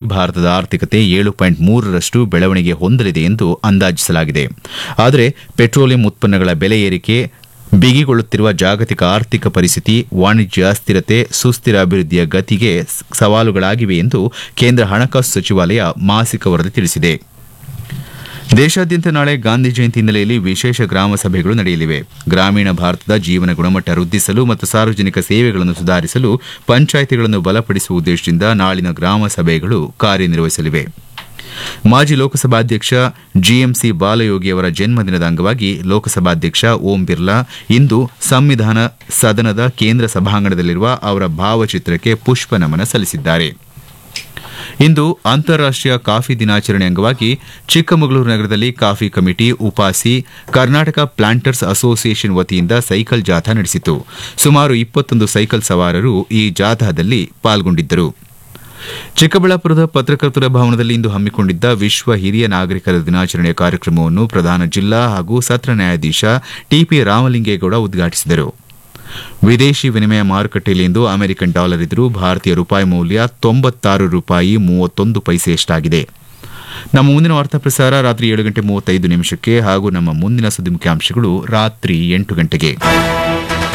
ಭಾರತದ ಆರ್ಥಿಕತೆ ಏಳು ಪಾಯಿಂಟ್ ಮೂರರಷ್ಟು ಬೆಳವಣಿಗೆ ಹೊಂದಲಿದೆ ಎಂದು ಅಂದಾಜಿಸಲಾಗಿದೆ ಆದರೆ ಪೆಟ್ರೋಲಿಯಂ ಉತ್ಪನ್ನಗಳ ಬೆಲೆ ಏರಿಕೆ ಬಿಗಿಗೊಳ್ಳುತ್ತಿರುವ ಜಾಗತಿಕ ಆರ್ಥಿಕ ಪರಿಸ್ಥಿತಿ ವಾಣಿಜ್ಯ ಅಸ್ಥಿರತೆ ಸುಸ್ಥಿರ ಅಭಿವೃದ್ಧಿಯ ಗತಿಗೆ ಸವಾಲುಗಳಾಗಿವೆ ಎಂದು ಕೇಂದ್ರ ಹಣಕಾಸು ಸಚಿವಾಲಯ ಮಾಸಿಕ ವರದಿ ತಿಳಿಸಿದೆ ದೇಶಾದ್ಯಂತ ನಾಳೆ ಗಾಂಧಿ ಜಯಂತಿ ಹಿನ್ನೆಲೆಯಲ್ಲಿ ವಿಶೇಷ ಗ್ರಾಮ ಸಭೆಗಳು ನಡೆಯಲಿವೆ ಗ್ರಾಮೀಣ ಭಾರತದ ಜೀವನ ಗುಣಮಟ್ಟ ವೃದ್ಧಿಸಲು ಮತ್ತು ಸಾರ್ವಜನಿಕ ಸೇವೆಗಳನ್ನು ಸುಧಾರಿಸಲು ಪಂಚಾಯಿತಿಗಳನ್ನು ಬಲಪಡಿಸುವ ಉದ್ದೇಶದಿಂದ ನಾಳಿನ ಗ್ರಾಮ ಸಭೆಗಳು ಕಾರ್ಯನಿರ್ವಹಿಸಲಿವೆ ಮಾಜಿ ಲೋಕಸಭಾಧ್ಯಕ್ಷ ಜಿಎಂಸಿ ಬಾಲಯೋಗಿ ಅವರ ಜನ್ಮದಿನದ ಅಂಗವಾಗಿ ಲೋಕಸಭಾಧ್ಯಕ್ಷ ಓಂ ಬಿರ್ಲಾ ಇಂದು ಸಂವಿಧಾನ ಸದನದ ಕೇಂದ್ರ ಸಭಾಂಗಣದಲ್ಲಿರುವ ಅವರ ಭಾವಚಿತ್ರಕ್ಕೆ ಪುಷ್ಪ ನಮನ ಸಲ್ಲಿಸಿದ್ದಾರೆ ಇಂದು ಅಂತಾರಾಷ್ಟೀಯ ಕಾಫಿ ದಿನಾಚರಣೆ ಅಂಗವಾಗಿ ಚಿಕ್ಕಮಗಳೂರು ನಗರದಲ್ಲಿ coffee committee UPASI Karnataka planters association ವತಿಯಿಂದ ಸೈಕಲ್ ಜಾಥಾ ನಡೆಸಿತು ಸುಮಾರು ಇಪ್ಪತ್ತೊಂದು ಸೈಕಲ್ ಸವಾರರು ಈ ಜಾಥಾದಲ್ಲಿ ಪಾಲ್ಗೊಂಡಿದ್ದರು ಚಿಕ್ಕಬಳ್ಳಾಪುರದ ಪತ್ರಕರ್ತರ ಭವನದಲ್ಲಿ ಇಂದು ಹಮ್ಮಿಕೊಂಡಿದ್ದ ವಿಶ್ವ ಹಿರಿಯ ನಾಗರಿಕರ ದಿನಾಚರಣೆಯ ಕಾರ್ಯಕ್ರಮವನ್ನು ಪ್ರಧಾನ ಜಿಲ್ಲಾ ಹಾಗೂ ಸತ್ರ ನ್ಯಾಯಾಧೀಶ ಟಿಪಿ ರಾಮಲಿಂಗೇಗೌಡ ಉದ್ಘಾಟಿಸಿದರು ವಿದೇಶಿ ವಿನಿಮಯ ಮಾರುಕಟ್ಟೆಯಲ್ಲಿ ಇಂದು ಅಮೆರಿಕನ್ ಡಾಲರ್ ಎದುರು ಭಾರತೀಯ ರೂಪಾಯಿ ಮೌಲ್ಯ ತೊಂಬತ್ತಾರು ರೂಪಾಯಿ ಮೂವತ್ತೊಂದು ಪೈಸೆಯಷ್ಟಾಗಿದೆ ನಮ್ಮ ಮುಂದಿನ ವಾರ್ತಾ ಪ್ರಸಾರ ರಾತ್ರಿ ಏಳು ಗಂಟೆ ಮೂವತ್ತೈದು ನಿಮಿಷಕ್ಕೆ ಹಾಗೂ ನಮ್ಮ ಮುಂದಿನ ಸುದ್ದಿ ಮುಖ್ಯಾಂಶಗಳು ರಾತ್ರಿ ಎಂಟು ಗಂಟೆಗೆ